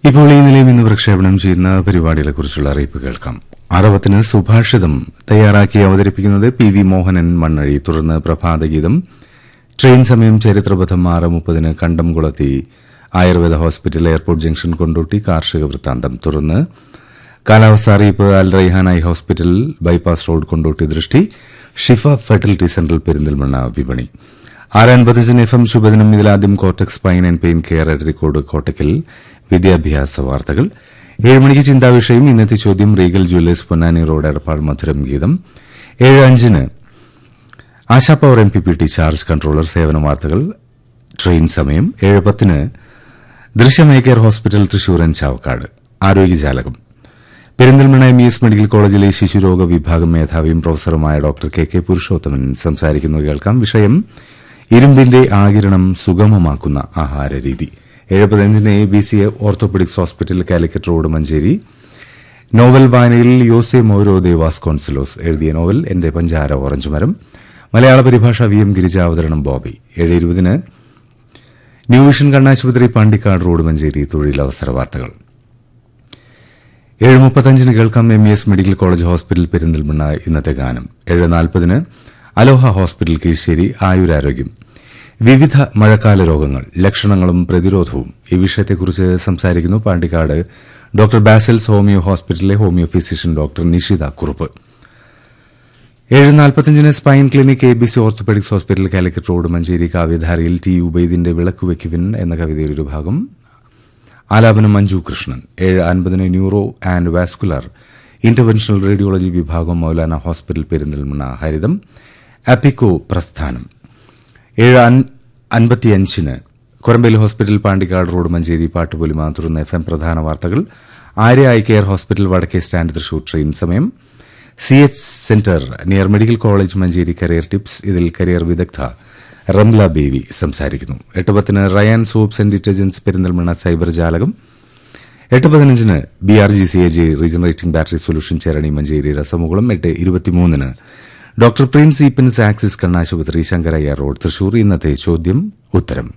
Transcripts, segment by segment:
ഇപ്പോൾ ഈ നിലയം ഇന്ന് പ്രക്ഷേപണം ചെയ്യുന്ന പരിപാടികളെക്കുറിച്ചുള്ള അറിയിപ്പ് കേൾക്കാം അറവത്തിന് സുഭാഷിതം തയ്യാറാക്കി അവതരിപ്പിക്കുന്നത് പി വി മോഹനൻ മണ്ണഴി തുടർന്ന് പ്രഭാതഗീതം ട്രെയിൻ സമയം ചരിത്രപഥം ആറ് മുപ്പതിന് കണ്ടംകുളത്തി Ayurveda hospital airport junction Kondotty കാർഷിക വൃത്താന്തം തുടർന്ന് കാലാവസ്ഥ അറിയിപ്പ് Al Raihan eye hospital bypass road Kondotty Drishti Shifa fertility centre Perinthalmanna വിപണി ആറ് അൻപത്തഞ്ചിന് എഫ് എം ശുഭദിനം ഇതിലാദ്യം Cortex pine and pain care Edarikode Kottakkal വിദ്യാഭ്യാസ വാർത്തകൾ ഏഴ് മണിക്ക് ചിന്താവിഷയം ഇന്നത്തെ ചോദ്യം Regal jewellers Ponnani road Edappal മധുരം ഗീതം ഏഴ് അഞ്ചിന് Asha power M P P T charge controller സേവന വാർത്തകൾ ട്രെയിൻ സമയം ഏഴ് പത്തിന് ദൃശ്യമേ care hospital Thrissur and Chavakkad ആരോഗ്യജാലകം Perinthalmanna M E S medical കോളേജിലെ ശിശുരോഗ വിഭാഗം മേധാവിയും പ്രൊഫസറുമായ ഡോക്ടർ കെ കെ പുരുഷോത്തമൻ സംസാരിക്കുന്നു കേൾക്കാം വിഷയം ഇരുമ്പിന്റെ ആകിരണം സുഗമമാക്കുന്ന ആഹാരരീതി ഏഴ് പതിനഞ്ചിന് A B C orthopaedics hospital Calicut road Manjeri novel വായനയിൽ യോസെ മോരോ ദേവാസ് കോൺസലോസ് എഴുതിയ നോവൽ എന്റെ പഞ്ചാര ഓറഞ്ച് മരം മലയാള പരിഭാഷ വി എം ഗിരിജ അവതരണം ബോബി ഏഴ് ഇരുപതിന് ന്യൂ വിഷൻ കണ്ണാശുപത്രി പാണ്ടിക്കാട് റോഡ് മഞ്ചേരി തൊഴിലവസര വാർത്തകൾ ഏഴ് മുപ്പത്തഞ്ചിന് കേൾക്കാം M E S medical college hospital Perinthalmanna ഇന്നത്തെ ഗാനം ഏഴ് നാൽപ്പതിന് അലോഹ ഹോസ്പിറ്റൽ കീഴ്ശ്ശേരി ആയുരാരോഗ്യം വിവിധ മഴക്കാല രോഗങ്ങൾ ലക്ഷണങ്ങളും പ്രതിരോധവും ഈ വിഷയത്തെക്കുറിച്ച് സംസാരിക്കുന്നു പാണ്ടിക്കാട് ഡോക്ടർ ബാസൽസ് ഹോമിയോ ഹോസ്പിറ്റലിലെ homeo physician doctor Nishitha Kurup ഏഴ് നാൽപ്പത്തിയഞ്ചിന് spine clinic A B C orthopaedics hospital Calicut road Manjeri കാവ്യധാരയിൽ ടി ഉബൈദിന്റെ വിളക്ക് വെക്കുവിൻ എന്ന കവിതയുടെ ഒരു ഭാഗം ആലാപനം മഞ്ജു കൃഷ്ണൻ ഏഴ് അൻപതിന് neuro and vascular interventional radiology വിഭാഗം മൌലാന ഹോസ്പിറ്റൽ പെരിന്തൽമണ്ണ ഹരിതം അപ്പിക്കോ പ്രസ്ഥാനം ഏഴ് അൻപത്തിയഞ്ചിന് കൊരമ്പേലി ഹോസ്പിറ്റൽ പാണ്ടിക്കാട് റോഡ് മഞ്ചേരി പാട്ടുപൊലിമ തുടർന്ന് എഫ് എം പ്രധാന വാർത്തകൾ ആര്യ ഐ കെയർ ഹോസ്പിറ്റൽ വടക്കേ സ്റ്റാൻഡ് തൃശൂർ ട്രെയിൻ സമയം C H centre near medical college Manjeri career tips ഇതിൽ കരിയർ വിദഗ്ധ റംല ബേബി സംസാരിക്കുന്നു എട്ട് പത്തിന് Rayan soaps and detergents Perinthalmanna cyber ജാലകം എട്ട് പതിനഞ്ചിന് B R G C A J regenerating battery solution Cherani Manjeri രസമുകുളം എട്ട് ഇരുപത്തിമൂന്നിന് ഡോക്ടർ പ്രിൻസ് ഈപ്പൻസ് ആക്സിസ് കണ്ണാശുപത്രി ശങ്കരയ്യ റോഡ് തൃശൂർ ഇന്നത്തെ ചോദ്യം ഉത്തരം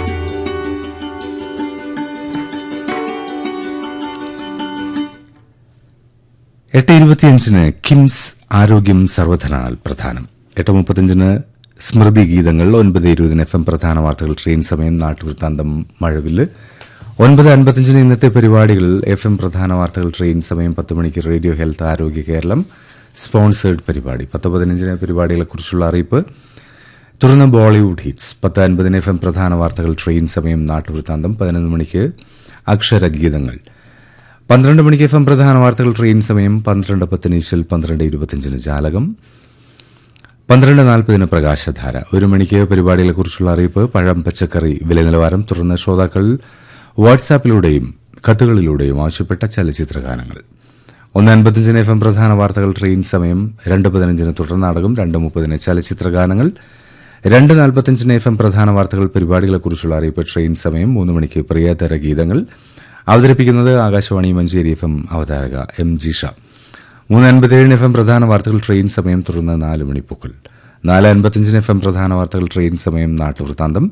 എട്ട് ഇരുപത്തിയഞ്ചിന് കിംസ് ആരോഗ്യം സർവധനാൽ പ്രധാനം എട്ട് മുപ്പത്തിയഞ്ചിന് സ്മൃതി ഗീതങ്ങൾ ഒൻപത് ഇരുപതിന് എഫ് എം പ്രധാന വാർത്തകൾ ട്രെയിൻ സമയം നാട്ടുവൃത്താന്തം മഴവില്ല് ഒൻപത് അൻപത്തിയഞ്ചിന് ഇന്നത്തെ പരിപാടികൾ എഫ് എം പ്രധാന വാർത്തകൾ ട്രെയിൻ സമയം പത്ത് മണിക്ക് റേഡിയോ ഹെൽത്ത് ആരോഗ്യ കേരളം സ്പോൺസേഡ് പരിപാടി പത്ത് പതിനഞ്ചിന് പരിപാടികളെക്കുറിച്ചുള്ള അറിയിപ്പ് തുടർന്ന് ബോളിവുഡ് ഹിറ്റ്സ് പത്ത് അൻപതിന് എഫ് എം പ്രധാന വാർത്തകൾ ട്രെയിൻ സമയം നാട്ടുവൃത്താന്തം പതിനൊന്ന് മണിക്ക് അക്ഷരഗീതങ്ങൾ പന്ത്രണ്ട് മണിക്ക് എഫ് എം പ്രധാന വാർത്തകൾ ട്രെയിൻ സമയം പന്ത്രണ്ട് പത്തിന് ഇശൽ പന്ത്രണ്ട് ഇരുപത്തിയഞ്ചിന് ജാലകം പന്ത്രണ്ട് നാൽപ്പതിന് പ്രകാശധാര ഒരു മണിക്ക് പരിപാടികളെക്കുറിച്ചുള്ള അറിയിപ്പ് പഴം പച്ചക്കറി വില നിലവാരം തുടർന്ന് ശ്രോതാക്കൾ വാട്സാപ്പിലൂടെയും കത്തുകളിലൂടെയും ആവശ്യപ്പെട്ട ചലച്ചിത്ര ഗാനങ്ങൾ ഒന്ന് അൻപത്തിയഞ്ചിന് എഫ് എം പ്രധാന വാർത്തകൾ ട്രെയിൻ സമയം രണ്ട് പതിനഞ്ചിന് തുടർ നാടകം രണ്ട് മുപ്പതിന് ചലച്ചിത്ര ഗാനങ്ങൾ രണ്ട് നാൽപ്പത്തിയഞ്ചിന് എഫ് എം പ്രധാന വാർത്തകൾ പരിപാടികളെക്കുറിച്ചുള്ള അറിയിപ്പ് ട്രെയിൻ സമയം മൂന്ന് മണിക്ക് പ്രിയതര ഗീതങ്ങൾ അവതരിപ്പിക്കുന്നത് ആകാശവാണി മഞ്ചേരി എഫ് എം അവതാരക എം ജിഷ മൂന്ന് അൻപത്തിയേഴിന് എഫ് എം പ്രധാന വാർത്തകൾ ട്രെയിൻ സമയം തുടർന്ന് നാല് മണിപ്പൂക്കൾ നാല് അൻപത്തിയഞ്ചിന് എഫ് എം പ്രധാന വാർത്തകൾ ട്രെയിൻ സമയം നാട്ടുവൃത്താന്തം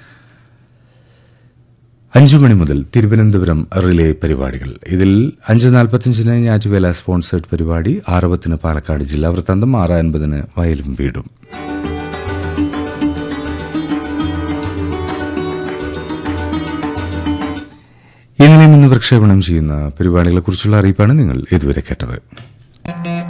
അഞ്ചു മണി മുതൽ തിരുവനന്തപുരം റിലേ പരിപാടികൾ ഇതിൽ അഞ്ച് നാൽപ്പത്തിയഞ്ചിന് ഞാറ്റുവേല സ്പോൺസേഡ് പരിപാടി ആറുപത്തിന് പാലക്കാട് ജില്ലാ വൃത്താന്തം ആറ് അൻപതിന് വയലും വീടും ഇന്നലെയും ഇന്ന് പ്രക്ഷേപണം ചെയ്യുന്ന പരിപാടികളെക്കുറിച്ചുള്ള അറിയിപ്പാണ് നിങ്ങൾ ഇതുവരെ കേട്ടത്